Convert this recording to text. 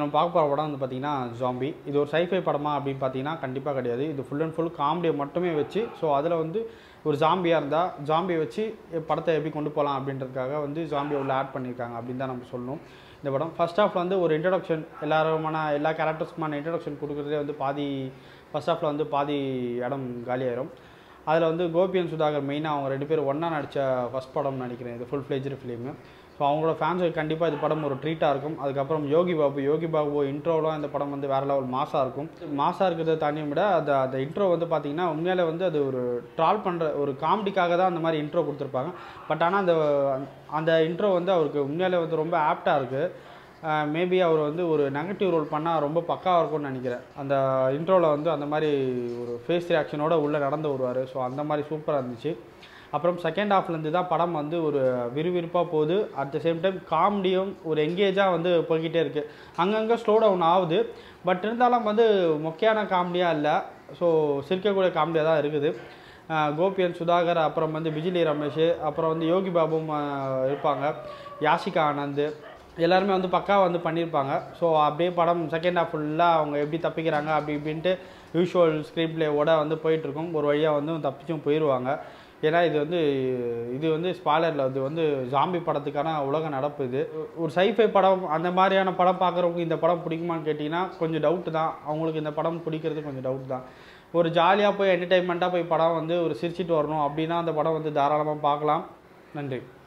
நம்ம பார்க்க போகிற படம் வந்து பார்த்தீங்கன்னா ஜாம்பி இது ஒரு சைஃபை படமா அப்படின்னு பார்த்தீங்கன்னா கண்டிப்பாக கிடையாது இது ஃபுல் அண்ட் ஃபுல் காமெடியை மட்டுமே வச்சு ஸோ அதில் வந்து ஒரு ஜாம்பியாக இருந்தால் ஜாம்பியை வச்சு படத்தை எப்படி கொண்டு போகலாம் அப்படின்றதுக்காக வந்து ஜாம்பியை உள்ள ஆட் பண்ணியிருக்காங்க அப்படின்னு தான் நம்ம சொல்லணும் இந்த படம் ஃபர்ஸ்ட் ஹாஃப்ல வந்து ஒரு இன்ட்ரடக்ஷன் எல்லாருமான எல்லா கேரக்டர்ஸ்க்குமான இன்ட்ரடக்ஷன் கொடுக்குறதே வந்து பாதி ஃபர்ஸ்ட் ஹாஃப்ல வந்து பாதி இடம் காலியாயிரும் அதில் வந்து கோபியன் சுதாகர் மெயினாக அவங்க ரெண்டு பேரும் ஒன்றா நடித்த ஃபஸ்ட் படம்னு நினைக்கிறேன் இது ஃபுல் ஃப்ளேஜர் ஃபிலிமு ஸோ அவங்களோட ஃபேன்ஸுக்கு கண்டிப்பாக இது படம் ஒரு ட்ரீட்டாக இருக்கும் அதுக்கப்புறம் யோகி பாபு யோகி பாபு இன்ட்ரோலாம் இந்த படம் வந்து வேறு லெவல் மாசாக இருக்கும் மாசாக இருக்கிறத தாண்டியும் விட அந்த அந்த இன்ட்ரோ வந்து பார்த்தீங்கன்னா உண்மையிலே வந்து அது ஒரு ட்ரால் பண்ணுற ஒரு காமெடிக்காக தான் அந்த மாதிரி இன்ட்ரோ கொடுத்துருப்பாங்க பட் ஆனால் அந்த அந்த இன்ட்ரோ வந்து அவருக்கு உண்மையிலே வந்து ரொம்ப ஆப்டாக இருக்குது மேபி அவர் வந்து ஒரு நெகட்டிவ் ரோல் பண்ணால் ரொம்ப பக்காவாக இருக்கும்னு நினைக்கிறேன் அந்த இன்ட்ரோவில் வந்து அந்த மாதிரி ஒரு ஃபேஸ் ரியாக்ஷனோட உள்ளே நடந்து வருவார் ஸோ அந்த மாதிரி சூப்பராக இருந்துச்சு அப்புறம் செகண்ட் ஹாஃப்லேருந்து தான் படம் வந்து ஒரு விறுவிறுப்பாக போகுது அட் த சேம் டைம் காமெடியும் ஒரு எங்கேஜாக வந்து போய்கிட்டே இருக்குது அங்கங்கே ஸ்லோ டவுன் ஆகுது பட் இருந்தாலும் வந்து மொக்கையான காமெடியாக இல்லை ஸோ சிரிக்கக்கூடிய காமெடியாக தான் இருக்குது அஹ் கோபியன் சுதாகர் அப்புறம் வந்து பிஜிலி ரமேஷ் அப்புறம் வந்து யோகி பாபுவும் அஹ், இருப்பாங்க யாஷிகா ஆனந்த் எல்லாருமே வந்து பக்கா வந்து பண்ணியிருப்பாங்க ஸோ அப்படியே படம் செகண்ட் ஹாஃப் ஃபுல்லாக அவங்க எப்படி தப்பிக்கிறாங்க அப்படி இப்படின்ட்டு யூஷுவல் ஸ்க்ரீன் பிளேவோட வந்து போயிட்டுருக்கும் ஒரு வழியாக வந்து தப்பிச்சும் போயிடுவாங்க ஏன்னா இது வந்து இது வந்து ஸ்பாலரில் இது வந்து ஜாம்பி படத்துக்கான உலக நடப்பு இது ஒரு சைஃபை படம் அந்த மாதிரியான படம் பார்க்குறவங்க இந்த படம் பிடிக்குமான்னு கேட்டிங்கன்னா கொஞ்சம் டவுட்டு தான் அவங்களுக்கு இந்த படம் பிடிக்கிறது கொஞ்சம் டவுட் தான் ஒரு ஜாலியாக போய் என்டர்டைன்மெண்ட்டாக போய் படம் வந்து ஒரு சிரிச்சிட்டு வரணும் அப்படின்னா அந்த படம் வந்து தாராளமாக பார்க்கலாம் நன்றி